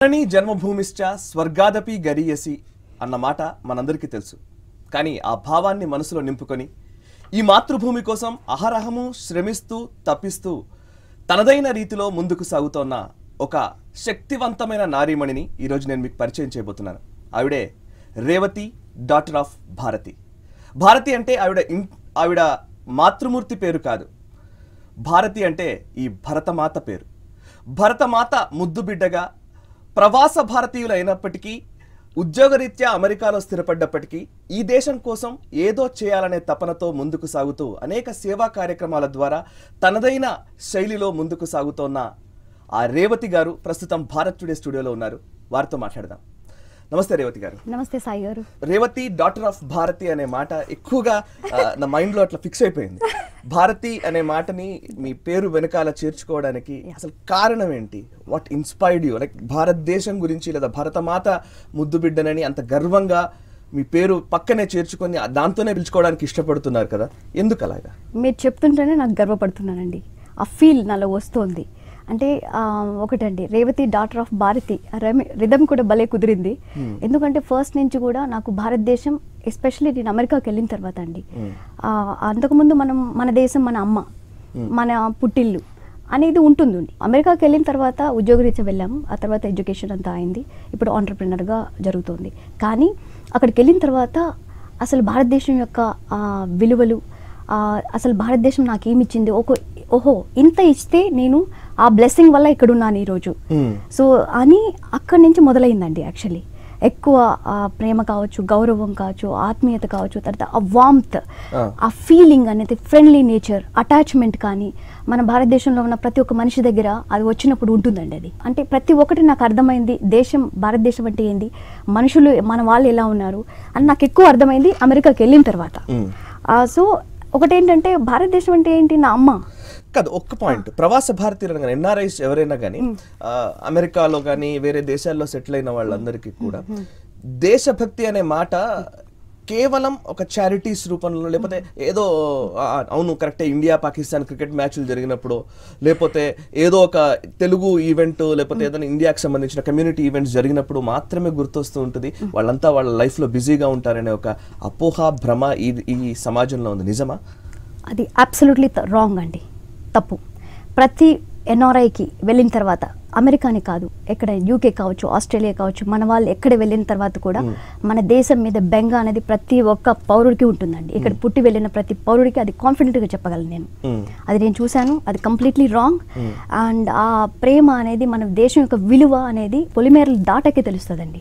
జననీ జన్మభూమిశ్చ స్వర్గాదపి గరీయసి అన్న మాట మనందరికీ తెలుసు కానీ ఆ భావాన్ని మనసులో నింపుకొని ఈ మాతృభూమి కోసం అహరహము శ్రమిస్తూ తప్పిస్తూ తనదైన రీతిలో ముందుకు సాగుతోన్న ఒక శక్తివంతమైన నారీమణిని ఈరోజు నేను మీకు పరిచయం చేయబోతున్నాను ఆవిడే రేవతి డాటర్ ఆఫ్ భారతి భారతి అంటే ఆవిడ ఇన్ ఆవిడ మాతృమూర్తి పేరు కాదు భారతి అంటే ఈ భరతమాత పేరు భరతమాత ముద్దు బిడ్డగా ప్రవాస భారతీయులు అయినప్పటికీ ఉద్యోగరీత్యా అమెరికాలో స్థిరపడ్డప్పటికీ ఈ దేశం కోసం ఏదో చేయాలనే తపనతో ముందుకు సాగుతూ అనేక సేవా కార్యక్రమాల ద్వారా తనదైన శైలిలో ముందుకు సాగుతోన్న ఆ రేవతి గారు ప్రస్తుతం భారత్ టుడే స్టూడియోలో ఉన్నారు వారితో మాట్లాడదాం నమస్తే రేవతి గారు నమస్తే సాయి గారు రేవతి డాటర్ ఆఫ్ భారతి అనే మాట ఎక్కువగా ఆ, నా మైండ్ లో అట్లా ఫిక్స్ అయిపోయింది భారతి అనే మాటని మీ పేరు వెనకాల చేర్చుకోవడానికి అసలు కారణం ఏంటి వాట్ ఇన్స్పైర్డ్ యూ లైక్ భారతదేశం గురించి లేదా భరతమాత ముద్దు బిడ్డనని అంత గర్వంగా మీ పేరు పక్కనే చేర్చుకొని ఆ దాంతోనే పిలుచుకోవడానికి ఇష్టపడుతున్నారు కదా ఎందుకు అలాగా మీరు చెప్తుంటేనే నాకు గర్వపడుతున్నానండి ఆ ఫీల్ నాలో వస్తోంది అంటే ఆ, ఒకటండి Revathi daughter of Bharathi rhythm కూడా భలే కుదిరింది ఎందుకంటే ఫస్ట్ నుంచి కూడా నాకు భారతదేశం ఎస్పెషల్లీ నేను అమెరికాకి వెళ్ళిన తర్వాత అండి ఆ, అంతకుముందు మనం మన దేశం మన అమ్మ మన పుట్టిల్లు అనేది ఉంటుంది అమెరికాకి వెళ్ళిన తర్వాత ఉద్యోగరీత్యా వెళ్ళాము ఆ తర్వాత ఎడ్యుకేషన్ అంతా అయింది ఇప్పుడు ఆంటర్ప్రినర్గా జరుగుతుంది కానీ అక్కడికి వెళ్ళిన తర్వాత అసలు భారతదేశం యొక్క ఆ, విలువలు ఆ, అసలు భారతదేశం నాకు ఏమి ఇచ్చింది ఒక ఓహో ఇంత ఇస్తే నేను ఆ బ్లెస్సింగ్ వల్ల ఇక్కడ ఉన్నాను ఈరోజు Hmm. సో అని అక్కడి నుంచి మొదలైందండి యాక్చువల్లీ ఎక్కువ ఆ, ప్రేమ కావచ్చు గౌరవం కావచ్చు ఆత్మీయత కావచ్చు తర్వాత ఆ వామ్త్ Ah. ఆ ఫీలింగ్ అనేది ఫ్రెండ్లీ నేచర్ అటాచ్మెంట్ కానీ మన భారతదేశంలో ఉన్న ప్రతి ఒక్క మనిషి దగ్గర అది వచ్చినప్పుడు ఉంటుందండి అది అంటే ప్రతి ఒక్కటి నాకు అర్థమైంది దేశం భారతదేశం అంటే ఏంది మనుషులు మన వాళ్ళు ఎలా ఉన్నారు అని నాకు ఎక్కువ అర్థమైంది అమెరికాకి వెళ్ళిన తర్వాత Mm. ఆ, సో ఒకటేంటంటే భారతదేశం అంటే ఏంటి నా అమ్మ కాదు ఒక్క పాయింట్ ప్రవాస భారతీయులు కానీ ఎన్ఆర్ఐస్ ఎవరైనా కానీ ఆ, అమెరికాలో కానీ వేరే దేశాల్లో సెటిల్ అయిన వాళ్ళందరికీ కూడా దేశభక్తి అనే మాట కేవలం ఒక చారిటీస్ రూపంలో లేకపోతే ఏదో ఆ, అవును కరెక్టే ఇండియా పాకిస్తాన్ క్రికెట్ మ్యాచ్లు జరిగినప్పుడు లేకపోతే ఏదో ఒక తెలుగు ఈవెంట్ లేకపోతే ఏదైనా ఇండియాకి సంబంధించిన కమ్యూనిటీ ఈవెంట్స్ జరిగినప్పుడు మాత్రమే గుర్తొస్తూ ఉంటుంది వాళ్ళంతా వాళ్ళ లైఫ్లో బిజీగా ఉంటారనే ఒక అపోహ భ్రమ ఈ ఈ సమాజంలో ఉంది నిజమా అది అబ్సల్యూట్లీ రాంగ్ అండి తప్పు ప్రతి ఎన్ఆర్ఐకి వెళ్ళిన తర్వాత అమెరికానే కాదు ఎక్కడ యూకే కావచ్చు ఆస్ట్రేలియా కావచ్చు మన వాళ్ళు ఎక్కడ వెళ్ళిన తర్వాత కూడా మన దేశం మీద బెంగ అనేది ప్రతి ఒక్క పౌరుడికి ఉంటుందండి ఇక్కడ పుట్టి వెళ్ళిన ప్రతి పౌరుడికి అది కాన్ఫిడెంట్గా చెప్పగలను నేను Mm. అది నేను చూశాను అది కంప్లీట్లీ రాంగ్ అండ్ ఆ ప్రేమ అనేది మన దేశం యొక్క విలువ అనేది పొలిమేరలు దాటకే తెలుస్తుందండి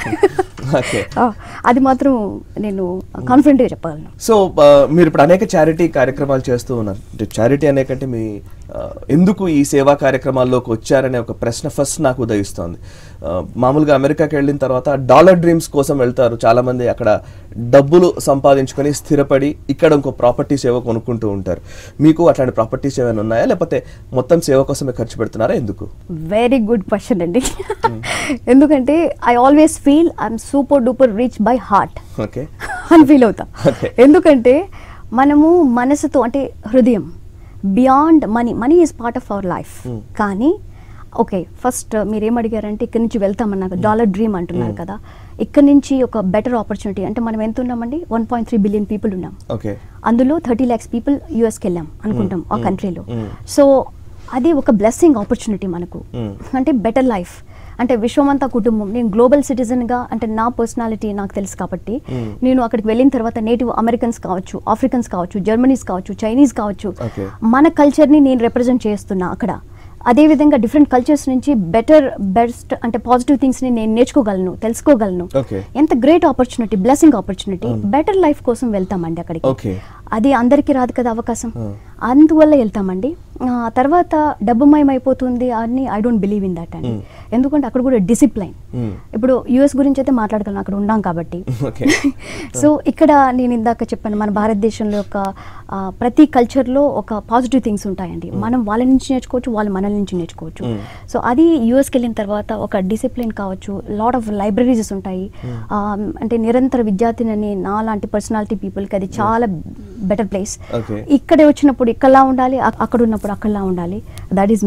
ఓకే ఆ, అది మాత్రం నేను కాన్ఫిడెంట్గా చెప్పగలను సో ఆ, మీరు ఇప్పుడు అనేక చారిటీ కార్యక్రమాలు చేస్తూ ఉన్నారు అంటే చారిటీ అనేకంటే మీ ఆ, ఎందుకు ఈ సేవా కార్యక్రమాల్లోకి వచ్చారనే ఒక ప్రశ్న ఫస్ట్ నాకు ఉదయిస్తోంది ఆ, మామూలుగా అమెరికాకి వెళ్ళిన తర్వాత డాలర్ డ్రీమ్స్ కోసం వెళ్తారు చాలా మంది అక్కడ డబ్బులు సంపాదించుకొని స్థిరపడి ఇక్కడ ఇంకో ప్రాపర్టీ సేవ కొనుక్కుంటూ ఉంటారు మీకు అట్లాంటి ప్రాపర్టీస్ ఏమైనా ఉన్నాయా లేకపోతే మొత్తం సేవ కోసమే ఖర్చు పెడుతున్నారా ఎందుకు వెరీ గుడ్ క్వశ్చన్ అండి ఎందుకంటే I always feel I'm super duper rich by heart okay అని ఫీల్ అవుతా Okay. ఎందుకంటే మనము మనసుతో అంటే హృదయం beyond money money is part of our life Hmm. కానీ ఓకే ఫస్ట్ మీరు ఏం అడిగారంటే ఇక్కడ నుంచి వెళ్తామన్నారు డాలర్ డ్రీమ్ అంటున్నారు కదా ఇక్కడ నుంచి ఒక బెటర్ ఆపర్చునిటీ అంటే మనం ఎంత ఉన్నామండి one point three billion people ఉన్నాం ఓకే అందులో థర్టీ ల్యాక్స్ పీపుల్ యూఎస్కి వెళ్ళాం అనుకుంటాం ఆ mm, కంట్రీలో mm. సో అది ఒక బ్లెస్సింగ్ ఆపర్చునిటీ మనకు Mm. అంటే బెటర్ లైఫ్ అంటే విశ్వమంతా కుటుంబం నేను గ్లోబల్ సిటిజన్గా అంటే నా పర్సనాలిటీ నాకు తెలుసు కాబట్టి Mm. నేను అక్కడికి వెళ్ళిన తర్వాత నేటివ్ అమెరికన్స్ కావచ్చు ఆఫ్రికన్స్ కావచ్చు జర్మనీస్ కావచ్చు చైనీస్ కావచ్చు Okay. మన కల్చర్ని నేను రిప్రజెంట్ చేస్తున్నా అక్కడ అదేవిధంగా డిఫరెంట్ కల్చర్స్ నుంచి బెటర్ బెస్ట్ అంటే పాజిటివ్ థింగ్స్ని నేను నేర్చుకోగలను తెలుసుకోగలను Okay. ఎంత great opportunity blessing opportunity better life కోసం వెళ్తామండి అక్కడికి Okay. అది అందరికీ రాదు కదా అవకాశం Hmm. అందువల్ల వెళ్తామండి ఆ తర్వాత డబ్బుమయం అయిపోతుంది అని I don't believe in that అండి Hmm. ఎందుకంటే అక్కడ కూడా డిసిప్లైన్ Hmm. ఇప్పుడు యుఎస్ గురించి అయితే మాట్లాడగలను అక్కడ ఉన్నాం కాబట్టి Okay. సో ఇక్కడ నేను ఇందాక చెప్పాను మన భారతదేశంలో యొక్క ఆ, ప్రతి కల్చర్లో ఒక పాజిటివ్ థింగ్స్ ఉంటాయండి మనం వాళ్ళ నుంచి నేర్చుకోవచ్చు వాళ్ళు మన నుంచి నేర్చుకోవచ్చు Mm. సో అది యూఎస్కి వెళ్ళిన తర్వాత ఒక డిసిప్లిన్ కావచ్చు లాట్ ఆఫ్ లైబ్రరీస్ ఉంటాయి ఆ, అంటే నిరంతర విద్యార్థిని నా లాంటి పర్సనాలిటీ పీపుల్కి అది చాలా బెటర్ ప్లేస్ Okay. ఇక్కడే వచ్చినప్పుడు ఇక్కడలా ఉండాలి అక్- అక్కడ ఉన్నప్పుడు అక్కడలా ఉండాలి దట్ ఈస్ మీ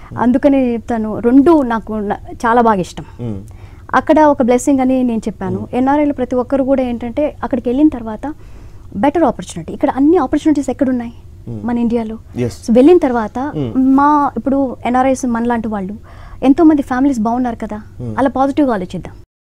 అందుకని చెప్తాను రెండు నాకు న- చాలా బాగా ఇష్టం మ్మ్. అక్కడ ఒక బ్లెస్సింగ్ అని నేను చెప్పాను ఎన్ఆర్ఐలు ప్రతి ఒక్కరు కూడా ఏంటంటే అక్కడికి వెళ్ళిన తర్వాత బెటర్ ఆపర్చునిటీ ఇక్కడ అన్ని ఆపర్చునిటీస్ ఎక్కడున్నాయి మన ఇండియాలో Yes. సో వెళ్ళిన తర్వాత Mm. మా ఇప్పుడు ఎన్ఆర్ఐస్ మనలాంటి వాళ్ళు ఎంతో మంది ఫ్యామిలీస్ బాగున్నారు కదా అలా పాజిటివ్గా ఆలోచిద్దాం